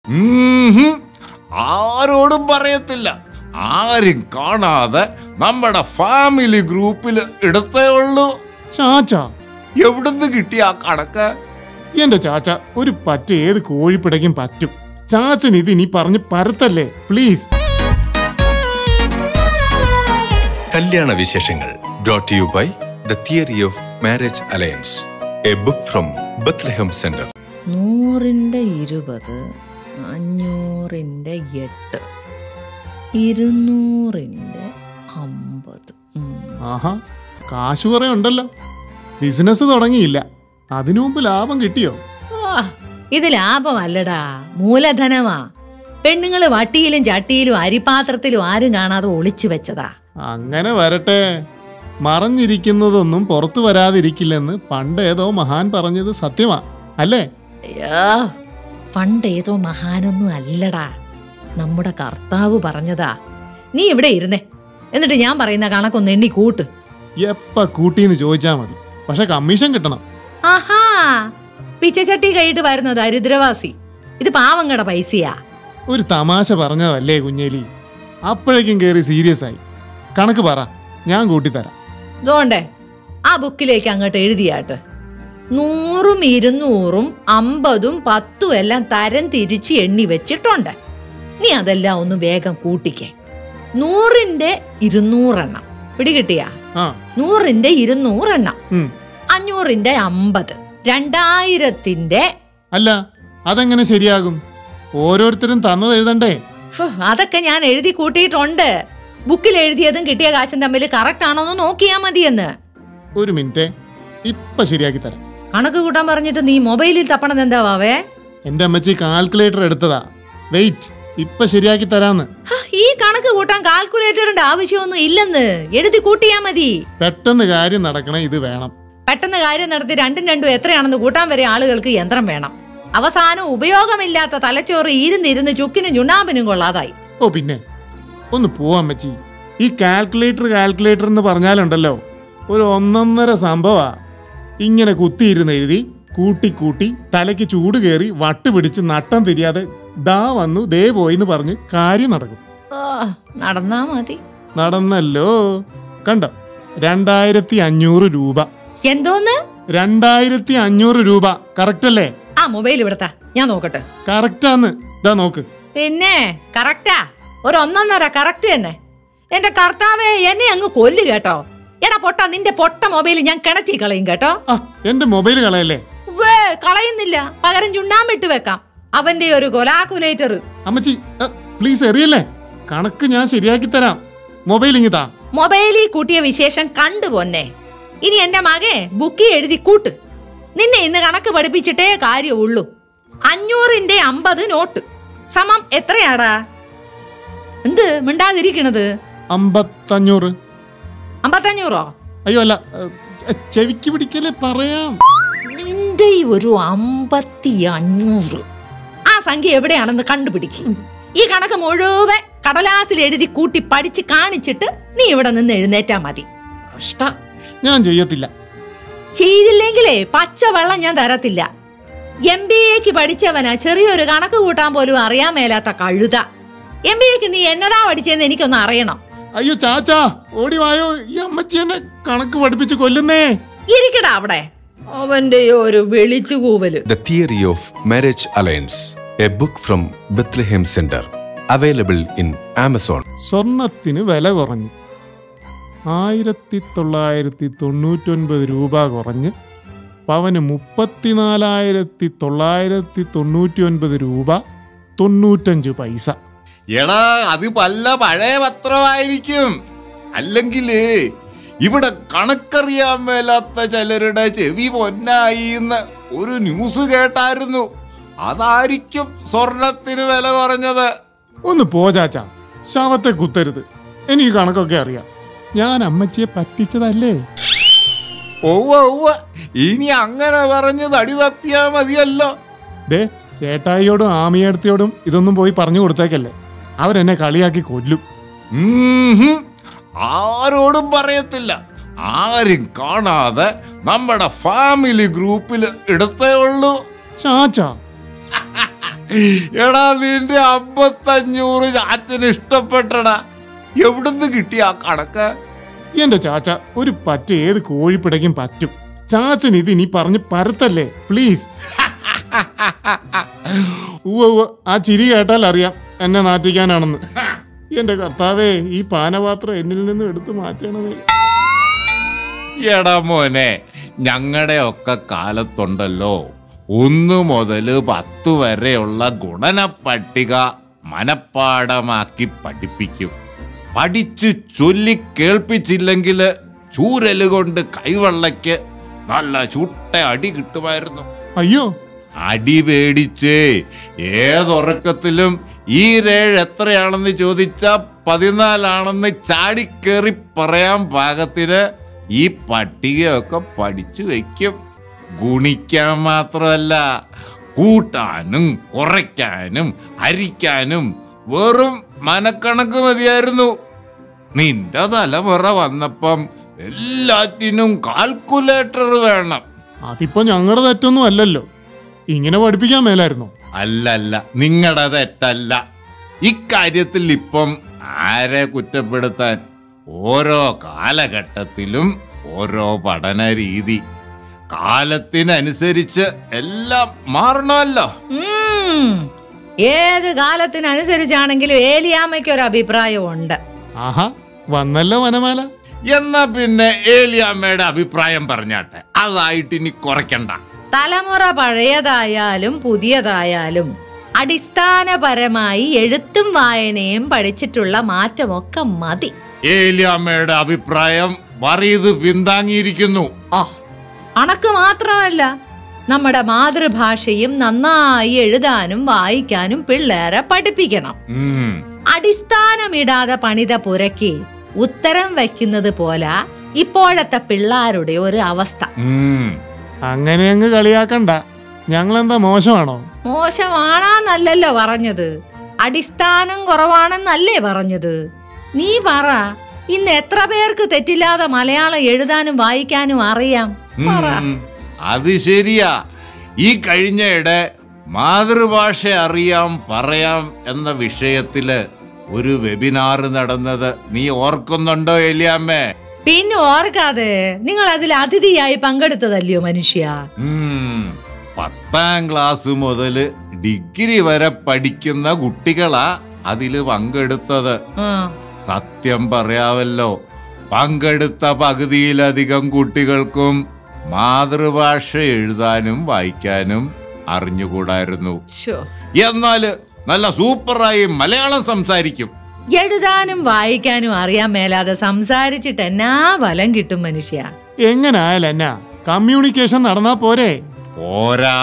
ഉംഹും. ആരോടും പറയത്തില്ല ആരും കാണാതെ നമ്മുടെ ഫാമിലി ഗ്രൂപ്പിൽ എടുത്തേ ഉള്ളൂ ചാച്ച എവിടുന്ന് കിട്ടിയ ആ കണക്ക് എന്റെ ചാച്ച ഒരു പറ്റ ഏത് കോഴിപ്പിടയ്ക്കും പറ്റും ചാച്ചൻ ഇത് ഇനി പറഞ്ഞ് പരത്തല്ലേ പ്ലീസ് കല്യാണ വിശേഷങ്ങൾ brought you by the theory of marriage alliance a book from Bethlehem centre നൂറിൻ്റെ ഇരുപത് അഞ്ഞൂറിൻ്റെ എട്ട് ഇരുന്നൂറിൻ്റെ അമ്പത് ഉം. ആഹാ കാശ് കുറെ ഉണ്ടല്ലോ ബിസിനസ് തുടങ്ങിയില്ല അതിനു മുമ്പ് ലാഭം കിട്ടിയോ ആ, ഇത് ലാഭമല്ലടാ മൂലധനമാ പെണ്ണുങ്ങള് വട്ടിയിലും ചട്ടിയിലും അരിപാത്രത്തിലും ആരും കാണാതെ ഒളിച്ചു വെച്ചതാ അങ്ങനെ വരട്ടെ മറഞ്ഞിരിക്കുന്നതൊന്നും പുറത്തു വരാതിരിക്കില്ലെന്ന് പണ്ട് ഏതോ മഹാൻ പറഞ്ഞത് സത്യമാ അല്ലേ അയ്യോ പണ്ട് ഏതോ മഹാനൊന്നും അല്ലടാ നമ്മുടെ കർത്താവ് പറഞ്ഞതാ നീ ഇവിടെ ഇരുന്നേ എന്നിട്ട് ഞാൻ പറയുന്ന കണക്കൊന്ന് എണ്ണി കൂട്ട് എപ്പ കൂട്ടിന്ന് ചോദിച്ചാ മതി പക്ഷെ കമ്മീഷൻ കിട്ടണം ആഹാ പിച്ചച്ചട്ടി കൈയിട്ട് വരുന്ന ദരിദ്രവാസി ഇത് പാവങ്ങടെ പൈസയാ ഒരു തമാശ പറഞ്ഞതല്ലേ കുഞ്ഞേലി അപ്പോഴേക്കും കയറി സീരിയസ് ആയി കണക്ക് പറ ഞാൻ കൂട്ടിത്തരാം ഇതുകൊണ്ടേ ആ ബുക്കിലേക്ക് അങ്ങോട്ട് എഴുതിയാട്ട് നൂറും ഇരുന്നൂറും അമ്പതും പത്തും എല്ലാം തരം തിരിച്ച് എണ്ണി വെച്ചിട്ടുണ്ട് നീ അതെല്ലാം ഒന്ന് വേഗം കൂട്ടിക്കേ നൂറിന്റെ ഇരുന്നൂറെണ്ണം പിടികിട്ടിയാ ആ നൂറിന്റെ ഇരുന്നൂറെണ്ണം ഉം. അഞ്ഞൂറിന്റെ അമ്പത് രണ്ടായിരത്തിന്റെ അല്ല അതെങ്ങനെ ശരിയാകും ഓരോരുത്തരും തന്നത് എഴുതണ്ടേ ഫു, അതൊക്കെ ഞാൻ എഴുതി കൂട്ടിയിട്ടുണ്ട് ബുക്കിൽ എഴുതിയതും കിട്ടിയ കാശും തമ്മിൽ കറക്റ്റ് ആണോ എന്ന് നോക്കിയാ മതിയെന്ന് ഒരു മിനിറ്റ് ഇപ്പൊ ശരിയാക്കി തരാം കണക്ക് കൂട്ടാൻ പറഞ്ഞിട്ട് നീ മൊബൈലിൽ തപ്പണത് എന്താ വാവേ എന്റെ അമ്മച്ചി കാൽക്കുലേറ്റർ എടുത്തതാ വെയിറ്റ് ഇപ്പൊ ശരിയാക്കി തരാന്ന് ഹ, ഈ കണക്ക് കൂട്ടാൻ കാൽക്കുലേറ്ററിന്റെ ആവശ്യമൊന്നും ഇല്ലെന്ന് എഴുതി കൂട്ടിയാ മതി പെട്ടെന്ന് കാര്യം നടക്കണ ഇത് വേണം പെട്ടെന്ന് കാര്യം നടത്തി രണ്ടും രണ്ടും എത്രയാണെന്ന് കൂട്ടാൻ വരെ ആളുകൾക്ക് യന്ത്രം വേണം അവസാനം ഉപയോഗമില്ലാത്ത തലച്ചോറ് ഇരുന്നിരുന്ന് ചുക്കിനും ചുണ്ണാമ്പിനും കൊള്ളാതായി ഓ പിന്നെ ഒന്ന് പോവാം അമ്മച്ചി ഈ കാൽക്കുലേറ്റർ കാൽക്കുലേറ്റർ എന്ന് പറഞ്ഞാലുണ്ടല്ലോ ഒരു ഒന്നൊന്നര സംഭവാ ഇങ്ങനെ കുത്തിയിരുന്ന് എഴുതി കൂട്ടി കൂട്ടി തലയ്ക്ക് ചൂട് കയറി വട്ട് പിടിച്ച് നട്ടം തിരിയാതെ ദാ വന്നു ദേ പോയിന്ന് പറഞ്ഞ് കാര്യം നടക്കും ആ, നടന്നാ മതി നടന്നല്ലോ കണ്ടോ രണ്ടായിരത്തി അഞ്ഞൂറ് രൂപ എന്തോന്ന് രണ്ടായിരത്തി അഞ്ഞൂറ് രൂപ കറക്റ്റ് അല്ലേ ആ മൊബൈൽ ഇവിടത്താ ഞാൻ നോക്കട്ടെ കറക്റ്റാന്ന് ഇതാ നോക്ക് പിന്നെ കറക്റ്റാ ഒരു ഒന്നൊന്നര കറക്റ്റ് തന്നെ എന്റെ കർത്താവേ എന്നെ അങ്ങ് കൊല്ലു കേട്ടോ എടാ പൊട്ട നിന്റെ പൊട്ട മൊബൈൽ ഞാൻ കിണറ്റി കളയും കേട്ടോ ആ എന്റെ മൊബൈൽ കളയല്ലേ വേ കളയുന്നില്ല പകരം ചുണ്ണാമ്പിട്ട് വെക്കാം അവന്റെ ഒരു കൊലാക്കുലേറ്റർ അമ്മച്ചി പ്ലീസ് എറിയല്ലേ കണക്ക് ഞാൻ ശരിയാക്കി തരാം മൊബൈൽ ഇങ്ങി താ മൊബൈലിൽ കൂട്ടിയ വിശേഷം കണ്ടു പോന്നെ ഇനി എന്റെ മകെ ബുക്കി എഴുതി കൂട്ട് നിന്നെ ഇന്ന് കണക്ക് പഠിപ്പിച്ചിട്ടേ കാര്യമുള്ളൂ അഞ്ഞൂറിന്റെ അമ്പത് നോട്ട് സമം എത്രയാടാ എന്ത് മിണ്ടാതിരിക്കണത് അമ്പത്തഞ്ഞൂറ് അമ്പത്തഞ്ഞൂറോ അയ്യോ അല്ല ഏ, ചെ- ചെവിക്ക് പിടിക്കല്ലേ പറയാം നിന്റെ ഈ ഒരു അമ്പത്തി അഞ്ഞൂറ് ആ സംഖ്യ എവിടെയാണെന്ന് കണ്ടുപിടിക്കും ഈ കണക്ക് മുഴുവൻ കടലാസിൽ എഴുതി കൂട്ടി പഠിച്ച് കാണിച്ചിട്ട് നീ ഇവിടെ നിന്ന് എഴുന്നേറ്റാ മതി കഷ്ടം ഞാൻ ചെയ്യത്തില്ല ചെയ്തില്ലെങ്കിലേ പച്ചവെള്ളം ഞാൻ തരത്തില്ല എം ബി എക്ക് പഠിച്ചവനാ ചെറിയൊരു കണക്ക് കൂട്ടാൻ പോലും അറിയാൻ മേലാത്ത കഴുത എം ബി എക്ക് നീ എന്നതാ പഠിച്ചതെന്ന് എനിക്കൊന്ന് അറിയണം അയ്യോ ചാച്ചാ ഓടി വായോ ഈ അമ്മച്ചി എന്നെ കണക്ക് പഠിപ്പിച്ച് കൊല്ലുന്നേ ഇരിക്കടാ അവിടെ അവന്റെ ഒരു വെളിച്ചു കൂവല് the theory of marriage alliance a book from Bethlehem centre available in Amazon സ്വർണത്തിന് വില കുറഞ്ഞു ആയിരത്തി തൊള്ളായിരത്തി തൊണ്ണൂറ്റൊൻപത് രൂപ കുറഞ്ഞ് പവന് മുപ്പത്തിനാലായിരത്തി തൊള്ളായിരത്തി തൊണ്ണൂറ്റി ഒൻപത് രൂപ തൊണ്ണൂറ്റഞ്ച് പൈസ എടാ അത് പല്ല പഴയ പത്രമായിരിക്കും അല്ലെങ്കിലേ ഇവിടെ കണക്കറിയാൻ മേലാത്ത ചിലരുടെ ചെവി പൊന്നായി എന്ന് ഒരു ന്യൂസ് കേട്ടായിരുന്നു അതായിരിക്കും സ്വർണത്തിന് വില കുറഞ്ഞത് ഒന്ന് പോ ചാച്ച ശവത്തെ കുത്തരുത് എനിക്ക് കണക്കൊക്കെ അറിയാം ഞാൻ അമ്മച്ചിയെ പറ്റിച്ചതല്ലേ ഒവ്വ ഒവ്വ ഇനി അങ്ങനെ പറഞ്ഞ് തടി തപ്പിയാ മതിയല്ലോ ദേ ചേട്ടായിയോടും ആമിയടത്തിയോടും ഇതൊന്നും പോയി പറഞ്ഞു കൊടുത്തേക്കല്ലേ അവരെന്നെ കളിയാക്കി കൊല്ലും ഉംഹും. ആരോടും പറയത്തില്ല ആരും കാണാതെ നമ്മുടെ ഫാമിലി ഗ്രൂപ്പിൽ എടുത്തേ ഉള്ളൂ ചാച്ച എടാ നിന്റെ അമ്പത്തഞ്ഞൂറ് ചാച്ചന് ഇഷ്ടപ്പെട്ടടാ എവിടുന്ന് കിട്ടി ആ കണക്ക് എന്റെ ചാച്ച ഒരു പറ്റ ഏത് കോഴിപ്പിടയ്ക്കും പറ്റും ചാച്ചൻ ഇത് ഇനി പറഞ്ഞ് പരത്തല്ലേ പ്ലീസ് ഉവ്വ ഉവ്വ ആ ചിരി കേട്ടാൽ അറിയാം എന്നെ നാറ്റിക്കാനാണെന്ന് എന്റെ കർത്താവേ ഈ പാനപാത്രം എന്നിൽ നിന്ന് എടുത്തു മാറ്റണമേ എടാ മോനെ ഞങ്ങളുടെ ഒക്കെ കാലത്തുണ്ടല്ലോ ഒന്ന് മുതൽ പത്ത് വരെയുള്ള ഗുണന പട്ടിക മനപ്പാടമാക്കി പഠിപ്പിക്കും പഠിച്ച് ചൊല്ലി കേൾപ്പിച്ചില്ലെങ്കിൽ ചൂരല് കൊണ്ട് കൈവെള്ളയ്ക്ക് നല്ല ചുട്ട അടി കിട്ടുമായിരുന്നു അയ്യോ അടി പേടിച്ച് ഏതൊറക്കത്തിലും ഈ രേഴ് എത്രയാണെന്ന് ചോദിച്ച പതിനാലാണെന്ന് ചാടിക്കേറി പറയാൻ പാകത്തിന് ഈ പട്ടികയൊക്കെ പഠിച്ചു വെക്കും ഗുണിക്കാൻ മാത്രമല്ല കൂട്ടാനും കുറയ്ക്കാനും ഹരിക്കാനും വെറും മനക്കണക്ക് മതിയായിരുന്നു നിന്റെ തലമുറ വന്നപ്പം എല്ലാറ്റിനും കാൽക്കുലേറ്റർ വേണം അതിപ്പോ ഞങ്ങളുടെ തെറ്റൊന്നും അല്ലല്ലോ ഇങ്ങനെ പഠിപ്പിക്കാൻ മേലായിരുന്നോ അല്ലല്ല നിങ്ങളുടെ തെറ്റല്ല ഇക്കാര്യത്തിൽ ഇപ്പം ആരെ കുറ്റപ്പെടുത്താൻ ഓരോ കാലഘട്ടത്തിലും ഓരോ പഠന രീതി കാലത്തിനനുസരിച്ച് എല്ലാം മാറണമല്ലോ ഉം. ഏത് കാലത്തിനനുസരിച്ചാണെങ്കിലും ഏലിയാമ്മയ്ക്ക് ഒരു അഭിപ്രായമുണ്ട് ആഹാ വന്നല്ലോ വനമാല എന്നാ പിന്നെ ഏലിയാമ്മയുടെ അഭിപ്രായം പറഞ്ഞാട്ടെ അതായിട്ട് ഇനി കുറയ്ക്കണ്ട തലമുറ പഴയതായാലും പുതിയതായാലും അടിസ്ഥാനപരമായി എഴുത്തും വായനയും പഠിച്ചിട്ടുള്ള മാറ്റമൊക്കെ മതി ഏലിയാമ്മയുടെ അഭിപ്രായം വറീത് പിന്താങ്ങിയിരിക്കുന്നു ഓ അണക്ക് മാത്രമല്ല നമ്മുടെ മാതൃഭാഷയും നന്നായി എഴുതാനും വായിക്കാനും പിള്ളേരെ പഠിപ്പിക്കണം ഉം അടിസ്ഥാനമിടാതെ പണിത പുരയ്ക്ക് ഉത്തരം വയ്ക്കുന്നത് പോലെ ഇപ്പോഴത്തെ പിള്ളാരുടെ ഒരു അവസ്ഥ ഉം അങ്ങനെ അങ്ങ് കളിയാക്കണ്ട ഞങ്ങളെന്താ മോശമാണോ മോശമാണെന്നല്ലല്ലോ പറഞ്ഞത് അടിസ്ഥാനം കുറവാണെന്നല്ലേ പറഞ്ഞത് നീ പറ ഇന്ന് എത്ര പേർക്ക് തെറ്റില്ലാതെ മലയാളം എഴുതാനും വായിക്കാനും അറിയാം പറ ഉം. അത് ശരിയാ ഈ കഴിഞ്ഞയിടെ മാതൃഭാഷ അറിയാം പറയാം എന്ന വിഷയത്തില് ഒരു വെബിനാർ നടന്നത് നീ ഓർക്കുന്നുണ്ടോ എലിയാമ്മേ പിന്നെ ഓർക്കാതെ നിങ്ങൾ അതിൽ അതിഥിയായി പങ്കെടുത്തതല്ലയോ മനുഷ്യ ഉം. പത്താം ക്ലാസ് മുതൽ ഡിഗ്രി വരെ പഠിക്കുന്ന കുട്ടികളാ അതില് പങ്കെടുത്തത് ആ സത്യം പറയാവല്ലോ പങ്കെടുത്ത പകുതിയിലധികം കുട്ടികൾക്കും മാതൃഭാഷ എഴുതാനും വായിക്കാനും അറിഞ്ഞുകൂടായിരുന്നു ശോ. എന്നാല് നല്ല സൂപ്പറായി മലയാളം സംസാരിക്കും എഴുതാനും വായിക്കാനും അറിയാൻ മേലാതെ സംസാരിച്ചിട്ട് എന്നാ ഫലം കിട്ടും മനുഷ്യ എങ്ങനായാലും എന്നാ കമ്മ്യൂണിക്കേഷൻ നടന്നാ പോരെ പോരാ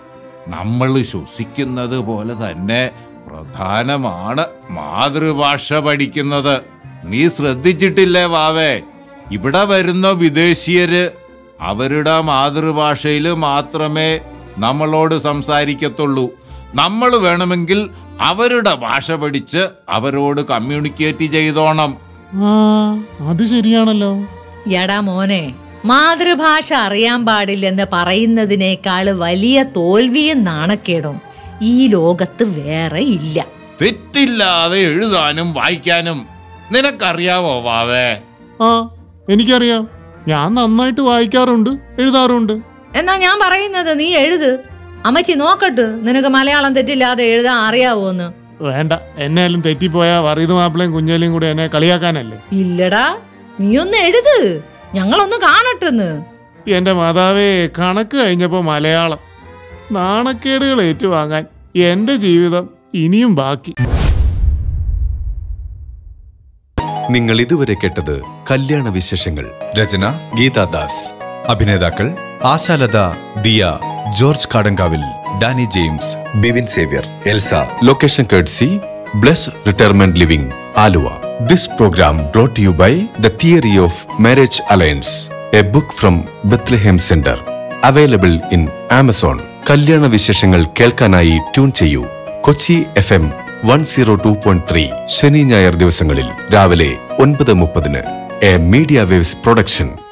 നമ്മൾ ശ്വസിക്കുന്നത് പോലെ തന്നെ പ്രധാനമാണ് മാതൃഭാഷ പഠിക്കുന്നത് നീ ശ്രദ്ധിച്ചിട്ടില്ലേ വാവേ ഇവിടെ വരുന്ന വിദേശീയര് അവരുടെ മാതൃഭാഷയിൽ മാത്രമേ നമ്മളോട് സംസാരിക്കത്തുള്ളൂ നമ്മൾ വേണമെങ്കിൽ അവരുടെ ഭാഷ പഠിച്ച് അവരോട് കമ്മ്യൂണിക്കേറ്റ് ചെയ്തോണം ആ അത് ശരിയാണല്ലോ എടാ മോനെ മാതൃഭാഷ അറിയാൻ പാടില്ലെന്ന് പറയുന്നതിനേക്കാൾ വലിയ തോൽവിയും നാണക്കേടും ഈ ലോകത്ത് വേറെ ഇല്ല തെറ്റില്ലാതെ എഴുതാനും വായിക്കാനും നിനക്കറിയാവോ വാവേ ആ എനിക്കറിയാം ഞാൻ നന്നായിട്ട് വായിക്കാറുണ്ട് എഴുതാറുണ്ട് എന്നാ ഞാൻ പറയുന്നത് നീ എഴുത് അമ്മച്ചി നോക്കട്ട് നിനക്ക് മലയാളം തെറ്റില്ലാതെ എഴുതാൻ അറിയാവോന്ന് വേണ്ട എന്നാലും തെറ്റിപ്പോയാ വറീത് മാപ്പിളയും കുഞ്ഞേലിയും കൂടി എന്നെ കളിയാക്കാനല്ലേ ഇല്ലടാ നീ ഒന്ന് എഴുത് ഞങ്ങളൊന്ന് കാണട്ടെന്ന് എന്റെ മാതാവേ കണക്ക് കഴിഞ്ഞപ്പോ മലയാളം നാണക്കേടുകൾ ഏറ്റുവാങ്ങാൻ എന്റെ ജീവിതം ഇനിയും ബാക്കി നിങ്ങൾ ഇതുവരെ കേട്ടത് കല്യാണ വിശേഷങ്ങൾ രചന ഗീതാദാസ് അഭിനേതാക്കൾ Ashalatha Diya George Kadankavil Danny James Bivin Xavier Elsa location കേഡ്സി bless retirement living Aluva this programme brought you by the theory of marriage alliance a book from Bethlehem centre available in Amazon കല്യാണ വിശേഷങ്ങൾ കേൾക്കാനായി ട്യൂൺ ചെയ്യൂ Kochi F M one zero two point three ശനി ഞായർ ദിവസങ്ങളിൽ രാവിലെ ഒൻപത് മുപ്പതിന് എ മീഡിയ വേവ്സ് പ്രൊഡക്ഷൻ